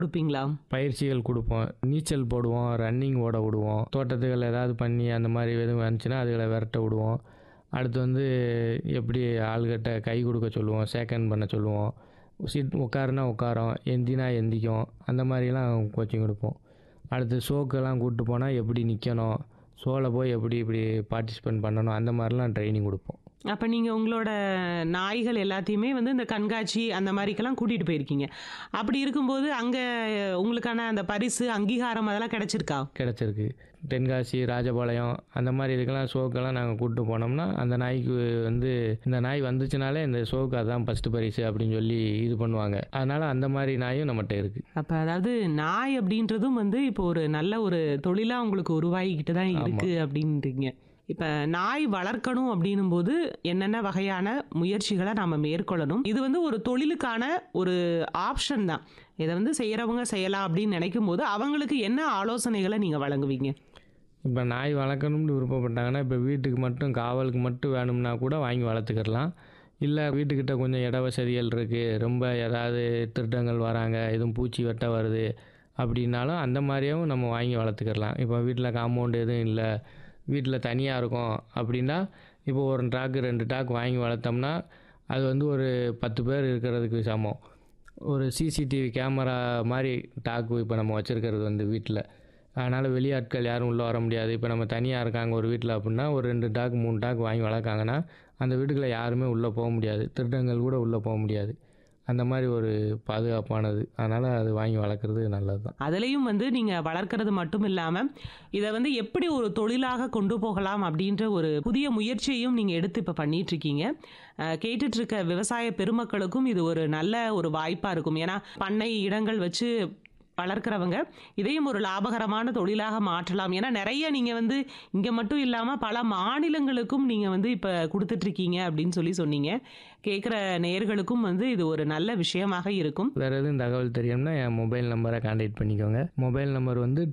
கொடுப்பீங்களா? பயிற்சிகள் குடுப்போம். நீச்சல் போடுவோம், ரன்னிங் ஓட விடுவோம். தோட்டத்துகள் ஏதாவது பண்ணி அந்த மாரி எதுவும் வந்துச்சுன்னா, அதுகள விரட்ட விடுவோம். அடுத்து வந்து எப்படி ஆள்கிட்ட கை குடுக்க சொல்லுவோம், சேக்கன் பண்ண சொல்லுவோம். சிட் உட்காருனா உட்காரும், எந்தினா எந்திக்கும். அந்த மாரிலாம் கோச்சிங் குடுப்போம். அடுத்து ஷோக்கெல்லாம் கூட்டு போனா எப்படி நிக்கணும், ஷோல போய் எப்படி இப்படி பார்ட்டிசிபேட் பண்ணணும், அந்த மாரிலாம் ட்ரெய்னிங் குடுப்போம். அப்ப நீங்க உங்களோட நாய்கள் எல்லாத்தையுமே வந்து இந்த கண்காட்சி அந்த மாரிக்கெல்லாம் கூட்டிட்டு போயிருக்கீங்க. அப்படி இருக்கும்போது அங்க உங்களுக்கான அந்த பரிசு, அங்கீகாரம் அதெல்லாம் கிடைச்சிருக்கா? கிடைச்சிருக்கு. தென்காசி, ராஜபாளையம் அந்த மாரி இதுக்கெல்லாம் ஷோக்கெல்லாம் நாங்க கூட்டு போனோம்னா, அந்த நாய்க்கு வந்து இந்த நாய் வந்துச்சுனாலே இந்த ஷோக்கு அதான் ஃபர்ஸ்ட்டு பரிசு அப்படின்னு சொல்லி இது பண்ணுவாங்க. அதனால அந்த மாரி நாயும் நம்மட்ட இருக்கு. அப்ப அதாவது நாய் அப்படின்றதும் வந்து இப்போ ஒரு நல்ல ஒரு தொழிலா உங்களுக்கு உருவாகிக்கிட்டு தான் ஆமா. இருக்கு அப்படின்றீங்க. இப்ப நாய் வளர்க்கணும் அப்படின்னும்போது என்னென்ன வகையான முயற்சிகளை நாம மேற்கொள்ளணும்? இது வந்து ஒரு தொழிலுக்கான ஒரு ஆப்ஷன் தான். இத வந்து செய்யறவங்க செய்யலாம் அப்படின்னு நினைக்கும்போது, அவங்களுக்கு என்ன ஆலோசனைகளை நீங்க வழங்குவீங்க? இப்ப நாய் வளர்க்கணும்னு விருப்பப்பட்டாங்கன்னா, இப்ப வீட்டுக்கு மட்டும் காவலுக்கு மட்டும் வேணும்னா கூட வாங்கி வளர்த்துக்கிடலாம். இல்ல வீட்டுக்கிட்ட கொஞ்சம் இட வசதிகள் இருக்கு. ரொம்ப ஏதாவது திருடங்கள் வராங்க, எதுவும் பூச்சி வெட்ட வருது அப்படின்னாலும் அந்த மாரியும் நம்ம வாங்கி வளர்த்துக்கிடலாம். இப்போ வீட்ல காம்பவுண்ட் எதுவும் இல்ல, வீட்ல தனியா இருக்கோம் அப்படின்னா, இப்போ 1 டாக் 2 டாக் வாங்கி வளர்த்தோம்னா, அது வந்து ஒரு 10 பேர் இருக்கிறதுக்கு சமம். ஒரு சிசிடிவி கேமரா மாரி டாக் இப்ப நம்ம வச்சிருக்கிறது வந்து வீட்ல. அதனால வெளியாட்கள் யாரும் உள்ள வர முடியாது. இப்ப நம்ம தனியா இருக்காங்க ஒரு வீட்ல அப்படின்னா, ஒரு 2 டாக், 3 டாக் வாங்கி வளர்க்காங்கன்னா, அந்த வீட்டுக்குள்ள யாருமே உள்ள போ முடியாது. திருடங்கள் கூட உள்ள போ முடியாது. அந்த மாரி ஒரு பாதுகாப்பானது. அதனால அது வாங்கி வளர்க்குறது நல்லது தான். அதுலயும் வந்து நீங்க வளர்க்கறது மட்டும் இல்லாம, இத வந்து எப்படி ஒரு தொழிலாக கொண்டு போகலாம் அப்படின்ற ஒரு புதிய முயற்சியையும் நீங்க எடுத்து இப்ப பண்ணிட்டு இருக்கீங்க. அ கேட்டுட்டு இருக்க விவசாய பெருமக்களுக்கும் இது ஒரு நல்ல ஒரு வாய்ப்பா இருக்கும். ஏன்னா, பண்ணை இடங்கள் வச்சு வளர்க்கிறவங்க, இதையும் ஒரு லாபகரமான தொழிலாக மாற்றலாம். ஏன்னா நெறைய நீங்க வந்து இங்க மட்டும் இல்லாம பல மாநிலங்களுக்கும் நீங்க வந்து இப்ப குடுத்துட்டு இருக்கீங்க அப்படின்னு சொல்லி சொன்னீங்க. கேட்கிற நேயர்களுக்கும் வந்து இது ஒரு நல்ல விஷயமாக இருக்கும். வேற எதுவும் தகவல் தெரியணும்னா, என் மொபைல் நம்பர கான்டாக்ட் பண்ணிக்கோங்க. மொபைல் நம்பர் வந்து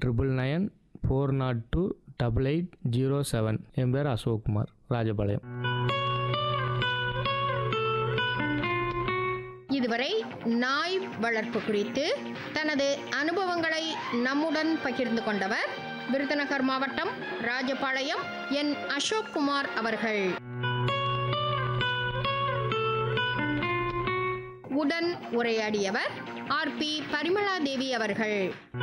9994028807. என் பேரு அசோக்குமார், ராஜபாளையம். இதுவரை நாய் வளர்ப்பு குறித்து தனது அனுபவங்களை நம்முடன் பகிர்ந்து கொண்டவர் விருதுநகர் மாவட்டம் ராஜபாளையம் என் அசோக் குமார் அவர்கள் உடன் உரையாடியவர் ஆர் பி பரிமளா தேவி அவர்கள்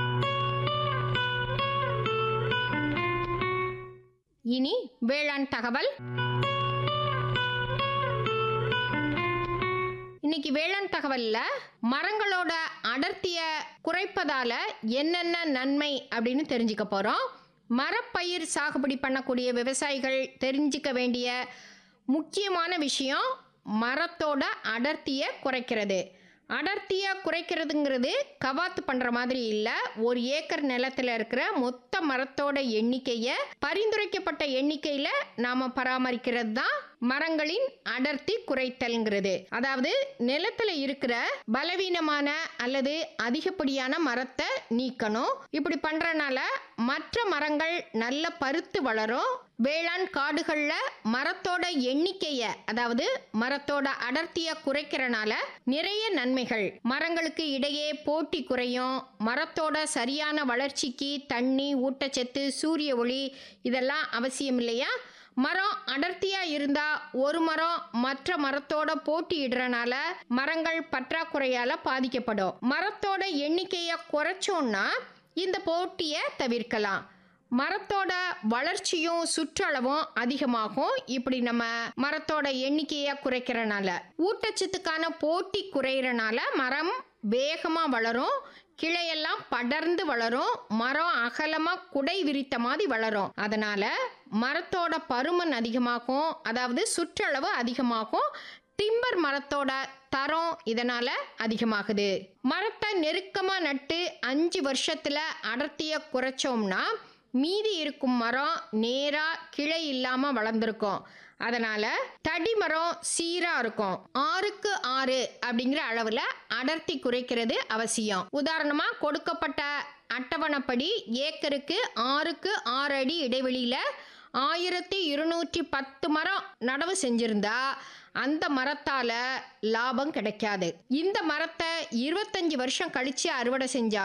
இனி வேளாண் தகவல் இன்னைக்கு வேளாண் தகவல்ல மரங்களோட அடர்த்திய குறைப்பதால என்னென்ன நன்மை அப்படின்னு தெரிஞ்சுக்க போறோம் மரப்பயிர் சாகுபடி பண்ணக்கூடிய விவசாயிகள் தெரிஞ்சுக்க வேண்டிய முக்கியமான விஷயம் மரத்தோட அடர்த்தியை குறைக்கிறது அடர்த்தியை குறைக்கிறதுங்கிறது கவாத்து பண்ணுற மாதிரி இல்லை ஒரு ஏக்கர் நிலத்தில் இருக்கிற மொத்த மரத்தோட எண்ணிக்கையை பரிந்துரைக்கப்பட்ட எண்ணிக்கையில் நாம் பராமரிக்கிறது தான் மரங்களின் அடர்த்தி குறைத்தல்ங்கிறது அதாவது நிலத்தில் இருக்கிற பலவீனமான அல்லது அதிகப்படியான மரத்தை நீக்கணும் இப்படி பண்ணுறனால மற்ற மரங்கள் நல்ல பருத்து வளரும் வேளாண் காடுகளில் மரத்தோட எண்ணிக்கையை அதாவது மரத்தோட அடர்த்தியை குறைக்கிறனால நிறைய நன்மைகள் மரங்களுக்கு இடையே போட்டி குறையும் மரத்தோட சரியான வளர்ச்சிக்கு தண்ணி ஊட்டச்சத்து சூரிய ஒளி இதெல்லாம் அவசியம் இல்லையா மரம் அடர்த்தியா இருந்தா ஒரு மரம் மற்ற மரத்தோட போட்டியிடுறனால மரங்கள் பற்றாக்குறையால பாதிக்கப்படும் மரத்தோட எண்ணிக்கையை குறைச்சோம்னா இந்த போட்டியை தவிர்க்கலாம் மரத்தோட வளர்ச்சியும் சுற்றளவும் அதிகமாகும் இப்படி நம்ம மரத்தோட எண்ணிக்கையை குறைக்கிறனால ஊட்டச்சத்துக்கான போட்டி குறையிறனால மரம் வேகமாக வளரும் கிளையெல்லாம் படர்ந்து வளரும் மரம் அகலமாக குடை விரித்த மாதிரி வளரும் அதனால மரத்தோட பருமன் அதிகமாகும் அதாவது சுற்றளவு அதிகமாகும் டிம்பர் மரத்தோட தரம் இதனால அதிகமாகுது மரத்தை நெருக்கமா நட்டு அஞ்சு வருஷத்துல அடர்த்திய குறைச்சோம்னா மீதி இருக்கும் மரம் நேரா கிளை இல்லாம வளர்ந்துருக்கும் அதனால தடி மரம் சீரா இருக்கும் ஆறுக்கு ஆறு அப்படிங்கிற அளவுல அடர்த்தி குறைக்கிறது அவசியம் உதாரணமா கொடுக்கப்பட்ட அட்டவணைப்படி ஏக்கருக்கு ஆறுக்கு ஆறு அடி இடைவெளியில ஆயிரத்தி இருநூற்றி பத்து மரம் நடவு செஞ்சிருந்தா அந்த மரத்தால லாபம் கிடைக்காது இந்த மரத்தை இருபத்தஞ்சு வருஷம் கழிச்சு அறுவடை செஞ்சா